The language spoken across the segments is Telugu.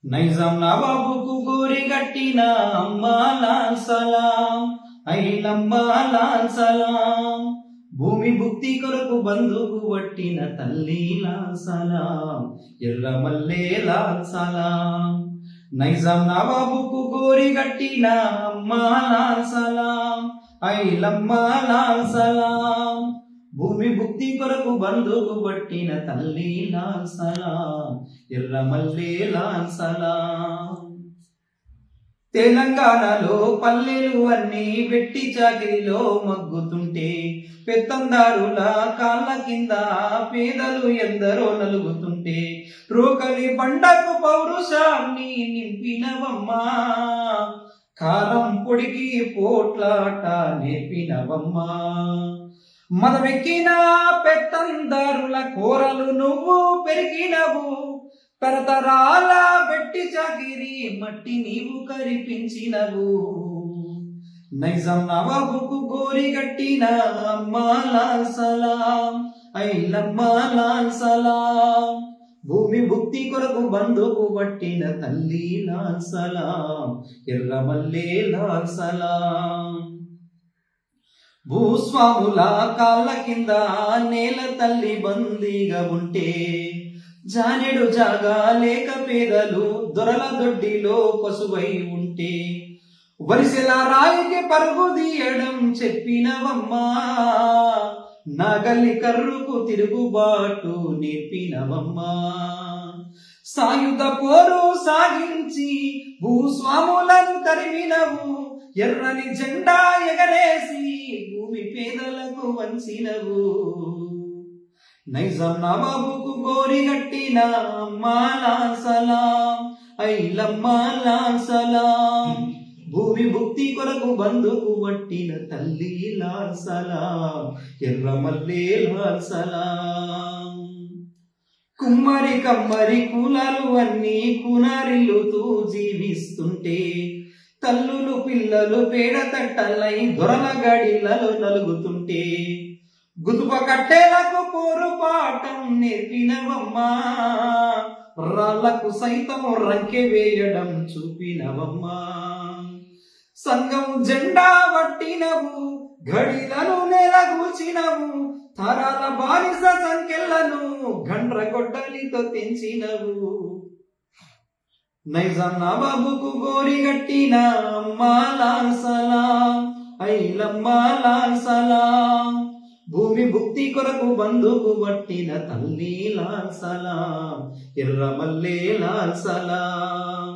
నైజాం నవాబుకు గోరి గట్టిన అమ్మా లాల్ సలాం ఐలమ్మా లాల్ సలాం భూమి భుక్తి కొరకు బంధుకు పట్టిన తల్లి లాల్ సలాం ఎర్రమల్లే లాల్ సలాం నైజాం నవాబుకు గోరి గట్టిన అమ్మా లాల్ సలాం ఐలమ్మా లాల్ సలాం భూమి భుక్తి కొరకు బంధుకు పట్టిన తల్లి లాల్ సలాం ఎర్రమల్లే లాల్ సలాం తెలంగాణలో పల్లెలు అన్ని వెట్టి చాకిరిలో మగ్గుతుంటే పెత్తందారుల కాళ్ళ కింద పేదలు ఎందరో నలుగుతుంటే రోకలి బండకు పౌరుషాన్ని నింపినవమ్మా కాలం పొడికి పోట్లాట నేర్పినవమ్మా మదమెక్కిన పెత్తందారుల కోరలు నువ్వు పెరిగినవు తరతరాల వెట్టి చాకిరి మట్టి నీవు కరిపించినవు నైజాం నవాబుకు గోరి గట్టిన అమ్మా లాల్ సలాం ఐలమ్మా లాల్ సలాం భూమి భుక్తి కొరకు బంధుకు పట్టిన తల్లి లాల్ సలాం ఎర్రమల్లే లాల్ సలాం భూస్వాముల కాళ్ళ కింద నేల తల్లి బందీగా ఉంటే జానెడు జాగా లేక పేదలు దొరల దొడ్డిలో పశువై ఉంటే వరిసెల రాయికి పరుగు తీయడం చెప్పినవమ్మా నగలి కర్రుకు తిరుగుబాటు నేర్పినవమ్మా సాయుధ పోరు సాగించి భూస్వాములను తరిమినవు ఎర్రని జెండా ఎగరేసి భూమి పేదలకు వంచినవు నైజాం నవాబుకు గోరి గట్టిన అమ్మాలా సలాం ఐలమ్మాలా సలాం భూమి భుక్తి కొరకు బంధుకు పట్టిన తల్లి లాల్ సలాం ఎర్రమల్లే లాల్ సలాం కుమ్మరి కమ్మరి కులాలు అన్ని కునారిల్లుతూ జీవిస్తుంటే తల్లులు పిల్లలు పేడ తట్టలై దొరల గడిలలో నలుగుతుంటే గుదుప కట్టేలకు పోరు పాఠం నేర్పినవమ్మా రాళ్లకు సైతం రంకె వేయడం చూపినవమ్మా సంఘం జెండా పట్టినవు గడిలను నెలగూచినవు తరాల బానిస సంఖ్యలను గండ్ర గొడ్డలితో తెంచినవు నైజాం నవాబుకు గోరి గట్టిన అమ్మా లాల్ సలాం ఐలమ్మా లాల్ సలాం భూమి భుక్తి కొరకు బంధుకు పట్టిన తల్లి లాల్ సలాం ఎర్రమల్లే లాల్ సలాం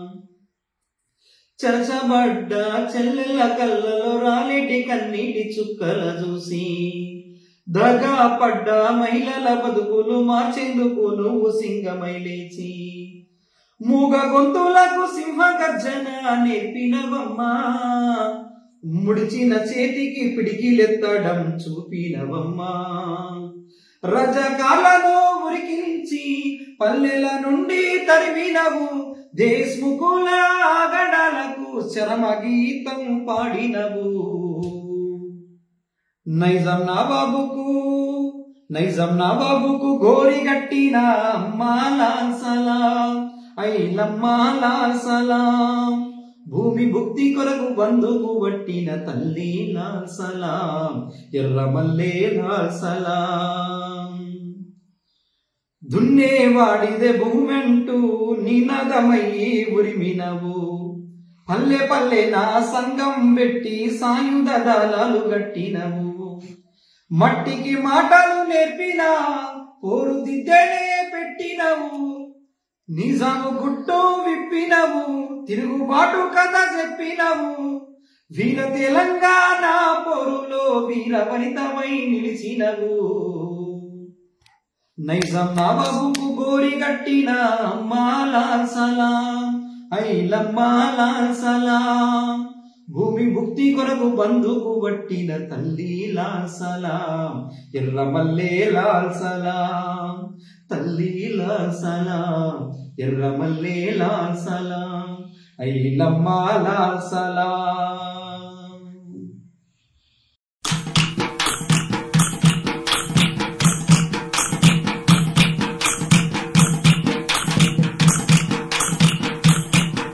చరచబడ్డ చెల్లెల కళ్ళలో రాలేటి కన్నీటి చుక్కల చూసి దగా పడ్డ మహిళల బతుకులు మార్చేందుకు నువ్వు సింగమై లేచి మూగ గొంతులకు సింహ గర్జన నేర్పినవమ్మా ముడిచిన చేతికి పిడికిలెత్తడం చూపినవమ్మా రజకాలను ఉరికించి పల్లెల నుండి తరిమినవు దేశ్ముకుల ఆగడాలకు చరమ గీతం పాడినవు నైజాం నవాబుకు నైజాం నవాబుకు గోరి గట్టిన అమ్మా లాల్ సలాం ఐలమ్మా లాల్ సలాం భూమి భుక్తి కొరకు బంధుకు పట్టిన తల్లి లాల్ సలాం ఎర్రమల్లే లాల్ సలాం దున్నేవాడిదే భూమెంటూ నినదమయ్యి ఉరిమినవు పల్లె పల్లె నా సంగం పెట్టి సాయుధ దళాలు గట్టినవు మట్టికి మాటలు నేర్పిన పోరు దిద్దెనే పెట్టినవు నిజాము గుట్టు విప్పినవు తిరుగుబాటు కథ చెప్పినవు వీర తెలంగాణ పోరులో వీర వనితమై నిలిచినవు నైజాం నవాబుకు గోరి గట్టిన అమ్మా లాల్ సలాం ఐలమ్మా లాల్ సలాం భూమి భుక్తి కొరకు బంధుకు పట్టిన తల్లి లాల్ సలాం ఎర్రమల్లే లాల్ సలాం తల్లి లాల్ సలాం ఎర్రమల్లే లాల్ సలాం ఐలమ్మా లాల్ సలాం